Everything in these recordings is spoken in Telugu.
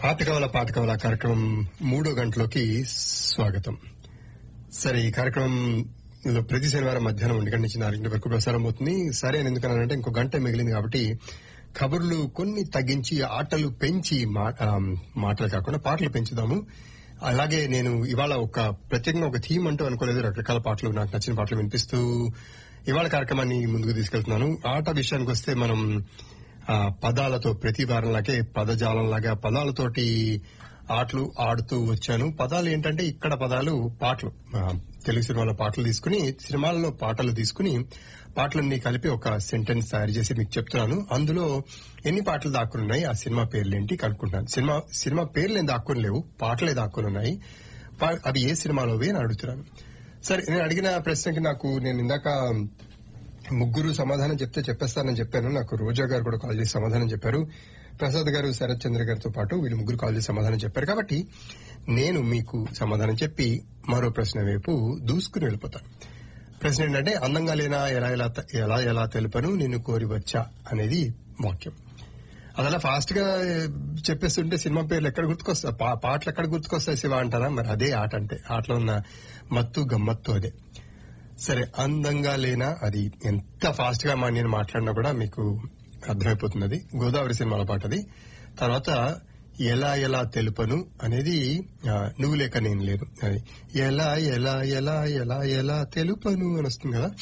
పాతకవల పాతకవల కార్యక్రమం మూడో గంటలోకి స్వాగతం సరే ఈ కార్యక్రమం ఇందులో ప్రతి శనివారం మధ్యాహ్నం ఒంటి గంట నుంచి నాలుగింటి వరకు ప్రసారం అవుతుంది సరే అని ఎందుకన్నానంటే ఇంకో గంట మిగిలింది కాబట్టి కబుర్లు కొన్ని తగ్గించి ఆటలు పెంచి మా- ఆ, మాటలు కాకుండా పాటలు పెంచుదాము అలాగే నేను ఇవాళ ఒక ప్రత్యేకంగా ఒక థీమ్ అంటూ అనుకోలేదు రకరకాల పాటలు నాకు నచ్చిన పాటలు వినిపిస్తూ ఇవాళ కార్యక్రమాన్ని ముందుకు తీసుకెళ్తున్నాను ఆట విషయానికి వస్తే మనం ఆ, పదాలతో ప్రతి వారంలాగే పదజాలంలాగా పదాలతోటి ఆటలు ఆడుతూ వచ్చాను పదాలు ఏంటంటే ఇక్కడ పదాలు పాటలు ఆ, తెలుగు సినిమాలో పాటలు తీసుకుని సినిమాల్లో పాటలు తీసుకుని పాటలన్నీ కలిపి ఒక సెంటెన్స్ తయారు చేసి మీకు చెప్తున్నాను అందులో ఎన్ని పాటలు దాక్కుని ఉన్నాయి ఆ సినిమా పేర్లు ఏంటి కనుక్కుంటాను సినిమా సినిమా పేర్లు ఏం దాక్కుని లేవు పాటలే దాక్కుని ఉన్నాయి పా- అవి ఏ సినిమాలోవి అని అడుగుతున్నాను సరే నేను అడిగిన ప్రశ్నకి నాకు నేను ఇందాక ముగ్గురు సమాధానం చెప్తే చెప్పేస్తానని చెప్పాను నాకు రోజా గారు కూడా కాల్ చేసి సమాధానం చెప్పారు ప్రసాద్ గారు శరత్ చంద్ర గారితో పాటు వీళ్ళు ముగ్గురు కాల్ చేసి సమాధానం చెప్పారు కాబట్టి నేను మీకు సమాధానం చెప్పి మరో ప్రశ్న వైపు దూసుకుని వెళ్ళిపోతాను ప్రశ్న ఏంటంటే అందంగా లేనా ఎలా ఎలా త- ఎలా ఎలా తెలుపను నిన్ను కోరి వచ్చా అనేది వాక్యం అదలా ఫాస్ట్ గా చెప్పేస్తుంటే సినిమా పేర్లు ఎక్కడ గుర్తుకొస్తా పా- పాటలు ఎక్కడ గుర్తుకొస్తాయి శివ అంటారా మరి అదే ఆట అంటే ఆటలో ఉన్న మత్తు గమ్మత్తు అదే సరే అందంగా లేనా అది ఎంత ఫాస్ట్ గా మా నేను మాట్లాడినా కూడా మీకు అర్థమైపోతుంది అది గోదావరి సినిమాల పాట అది తర్వాత ఎలా ఎలా తెలుపను అనేది ఆ, నువ్వు లేక నేను లేను అది ఎలా ఎలా ఎలా ఎలా ఎలా తెలుపను అని వస్తుంది కదా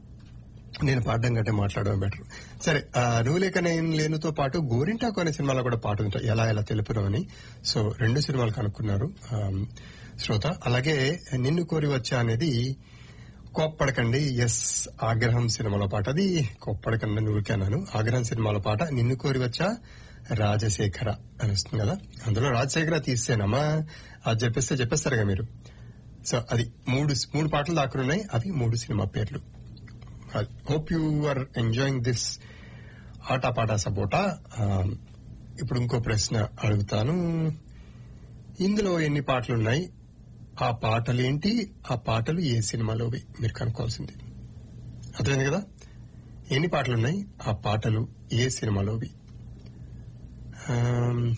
నేను పాడడం కంటే మాట్లాడడం బెటర్ సరే ఆ, నువ్వు లేక నేను లేనుతో పాటు గోరింటాకు అనే సినిమాలో కూడా పాట ఉంది ఎలా ఎలా తెలుపును అని సో రెండు సినిమాలు కనుక్కున్నారు ఆ, శ్రోత అలాగే నిన్ను కోరి వచ్చా అనేది కోప్పడకండి ఎస్ ఆగ్రహం సినిమాలో పాట అది కోప్పడకండి నువ్వుకే అన్నాను ఆగ్రహం సినిమాలో పాట నిన్ను కోరి వచ్చా రాజశేఖర అని వస్తుంది కదా అందులో రాజశేఖర తీసేనమ్మా అది చెప్పేస్తే చెప్పేస్తారుగా మీరు సో అది మూడు మూడు పాటలు దాక్కుని ఉన్నాయి అవి మూడు సినిమా పేర్లు hope you are enjoying this ఆట పాట సపోటా ఆ, ఇప్పుడు ఇంకో ప్రశ్న అడుగుతాను ఇందులో ఎన్ని పాటలు ఉన్నాయి ఆ పాటలు ఏంటి ఆ పాటలు ఏ సినిమాలోవి మీరు కనుక్కోవాల్సింది అర్థమైంది కదా ఎన్ని పాటలు ఉన్నాయి ఆ పాటలు ఏ సినిమాలోవి ఆమ్,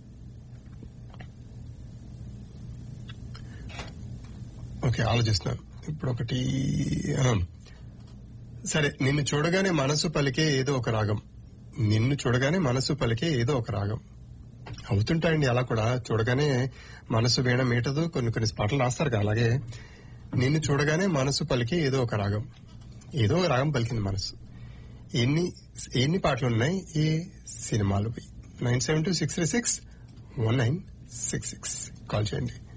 ఓకే ఆలోచిస్తున్నాను ఇప్పుడు ఒకటి ఆ, సరే నిన్ను చూడగానే మనసు పలికే ఏదో ఒక రాగం నిన్ను చూడగానే మనసు పలికే ఏదో ఒక రాగం అవుతుంటాయండి అలా కూడా చూడగానే మనసు వీణ మీటదు కొన్ని కొన్ని పాటలు రాస్తారు కదా అలాగే నిన్ను చూడగానే మనసు పలికే ఏదో ఒక రాగం ఏదో ఒక రాగం పలికింది మనసు ఎన్ని ఎన్ని పాటలు ఉన్నాయి ఏ సినిమాలు nine seven two six three six one nine six six call చేయండి